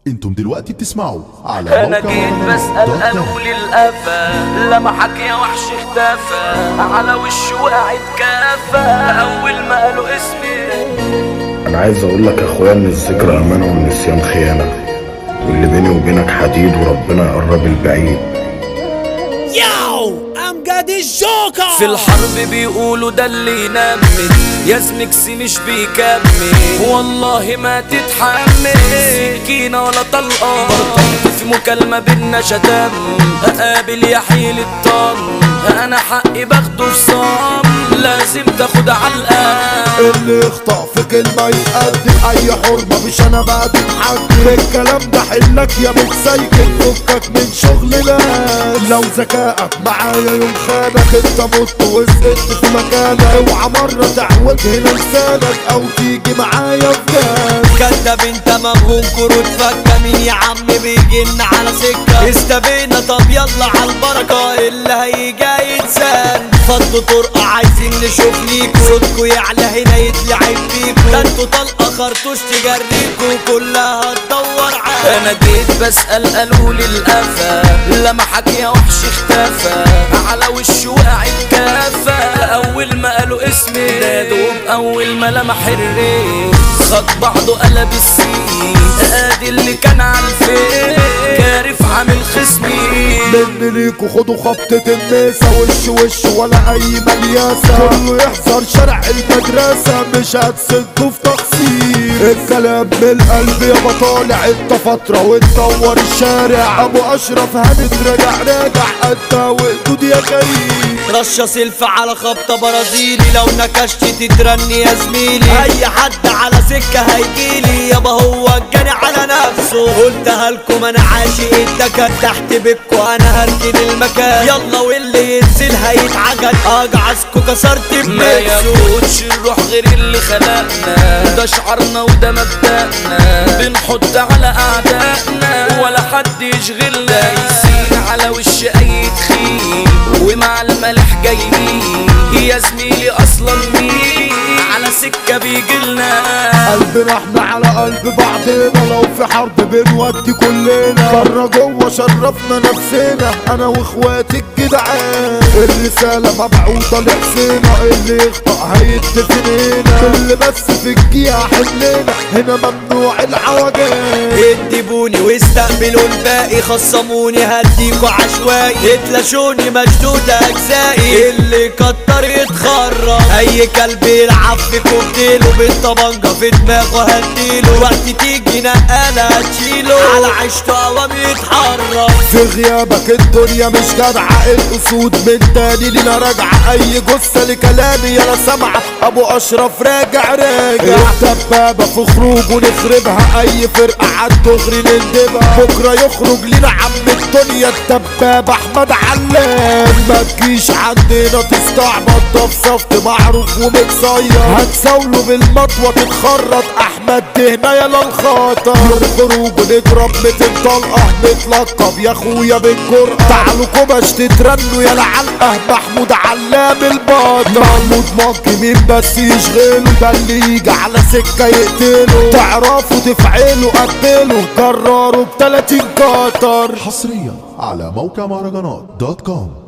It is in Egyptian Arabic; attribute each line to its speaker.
Speaker 1: انتم دلوقتي بتسمعوا على
Speaker 2: انا
Speaker 1: موقع
Speaker 2: جيت
Speaker 1: مهرجانات
Speaker 2: بسأل
Speaker 1: دوت كوم.
Speaker 2: قالوا لي القفا لمحك يا وحش اختفى على وشه وقعت كافة اول ما قالوا اسمي
Speaker 3: انا عايز اقول لك يا اخويا ان الذكرى امانه والنسيان خيانه واللي بيني وبينك حديد وربنا يقرب البعيد
Speaker 4: Yo, I'm got this joker.
Speaker 2: في الحرب بيقولوا ده اللي ينمل يا زمكسي مش بيكمل والله ما تتحمل سكينة ولا طلقة برطمت في مكالمة بينا شتم اقابل يا حيل الطن انا حقي باخده في صام لازم تاخد علقة
Speaker 5: اللي يخطأ في كلمة يقدم أي حرمة مش أنا بقى تتحكم الكلام ده حلك يا متسيكل فكك من شغل ناس لو ذكائك معايا يوم خانك انت مت وسقطت في مكانك اوعى مرة تعوج هنا لسانك أو تيجي معايا في ناس
Speaker 4: كدب انت مبهوم كروت فكة مين يا عم بيجن على سكة استبينا طب يلا على البركة اللي هيجي يتسان فضوا طرقة عايزين نشوف ليكوا صوتكوا يعلى هنا يتلعب بيكوا ده انتوا طلقة خرطوش تجريكوا كلها تدور على
Speaker 2: انا جيت بسأل قالوا لي القفا لمحك يا وحش اختفى على وشه وقعت كافة اول ما قالوا اسمي دوب اول ما لمح الريح خد بعضه قلب السين ادي اللي كان على الفيس كارف عامل خصمي
Speaker 5: مني ليكوا خدوا خبطة النسا وش وش ولا أي ملياسة كله يحذر شارع المدرسة مش هتسدوا في تقصير الكلام من القلب يابا طالع انت فترة وتدور الشارع أبو أشرف هانت راجع راجع انت وقدود يا كريم
Speaker 4: رشة سلف على خبطة برازيلي لو نكشت تترني يا زميلي اي حد على سكة هيجيلي يابا هو الجاني على نفسه قلتها لكم انا عاشق الدكن تحت بيبكو انا هركن المكان يلا واللي ينزل هيتعجن اجعزكو كسرت
Speaker 2: ما
Speaker 4: بنفسه
Speaker 2: ياخدش الروح غير اللي خلقنا ده شعارنا وده مبدأنا بنحط على أعدائنا ولا حد يشغلنا دايسين على وش أي تخين ومع الملح جايين يا زميلي أصلا مين على سكة بيجيلنا
Speaker 5: قلبنا احنا على قلب بعضنا لو في حرب بنودي كلنا بره جوه شرفنا نفسنا انا واخواتي الجدعان الرسالة مبعوثة لحسينا اللي يخطأ هيتدفن هنا كل بس في الجيع حلنا هنا ممنوع العوجان
Speaker 4: ادبوني واستقبلوا الباقي خصموني هديكوا عشوائي اتلاشوني مشدودة اجزائي اللي كتر يتخرج اي كلب يلعب في كوكتيله بالطبنجة في دماغه هديله وقت تيجي نقالة هتشيله على عيشته قوام يتحرك
Speaker 5: في غيابك الدنيا مش جدعة الاسود من تاني لينا راجعة اي جثة لكلامي يا سامعة ابو اشرف راجع راجع الدبابة في خروج ونخربها اي فرقة عالدغري نندبها بكرة يخرج لينا عم الدنيا الدبابة احمد علام ما تجيش عندنا تستعبط ده في صفت معروف ومتصير هتساوله بالمطوة تتخرط احمد دهنا يا للخاطر خروج ونضرب 200 طلقة نتلقب يا اخويا بالجرأة تعالوا كوباش تترنوا يا العلقة محمود علام البطل محمود ماكي مين بس يشغله ده اللي يجي على سكة يقتله تعرفوا تفعلوا قبلوا جرروا ب 30 قطر
Speaker 1: حصريا على موقع مهرجانات دوت كوم